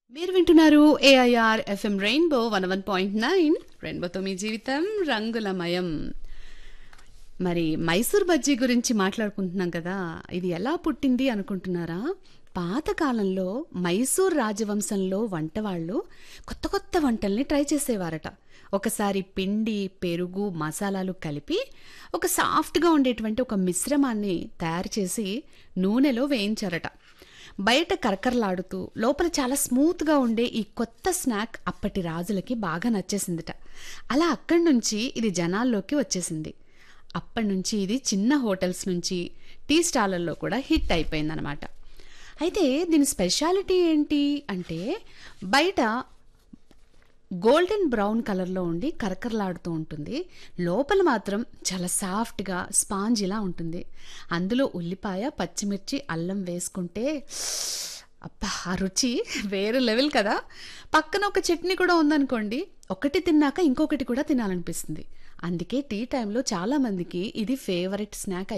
మీరు వింటున్నారు AIR FM rainbow one one point nine రెయిన్బోతో మీ జీవితం రంగులమయం మరి మైసూర్ బజ్జీ గురించి మాట్లాడుకుంటున్నాం కదా ఇది ఎలా పుట్టింది అనుకుంటున్నారా పాతకాలంలో మైసూర్ రాజవంశంలో వంటవాళ్ళు కొత్త కొత్త వంటల్ని ట్రై చేసేవారట ఒకసారి పిండి పెరుగు మసాలాలు కలిపి ఒక సాఫ్ట్గా ఉండేటువంటి ఒక మిశ్రమాన్ని తయారు చేసి నూనెలో వేయించారట బయట కరకరలాడుతూ లోపల చాలా స్మూత్గా ఉండే ఈ కొత్త స్నాక్ అప్పటి రాజులకి బాగా నచ్చేసిందిట అలా అక్కడి నుంచి ఇది జనాల్లోకి వచ్చేసింది అప్పటి నుంచి ఇది చిన్న హోటల్స్ నుంచి టీ స్టాళ్ళల్లో కూడా హిట్ అయిపోయిందనమాట అయితే దీని స్పెషాలిటీ ఏంటి అంటే బయట గోల్డెన్ బ్రౌన్ కలర్లో ఉండి కరకరలాడుతూ ఉంటుంది లోపల మాత్రం చాలా సాఫ్ట్గా స్పాంజిలా ఉంటుంది అందులో ఉల్లిపాయ పచ్చిమిర్చి అల్లం వేసుకుంటే అబ్బా ఆ రుచి వేరే లెవెల్ కదా పక్కన ఒక చట్నీ కూడా ఉందనుకోండి ఒకటి తిన్నాక ఇంకొకటి కూడా తినాలనిపిస్తుంది అందుకే టీ టైంలో చాలామందికి ఇది ఫేవరెట్ స్నాక్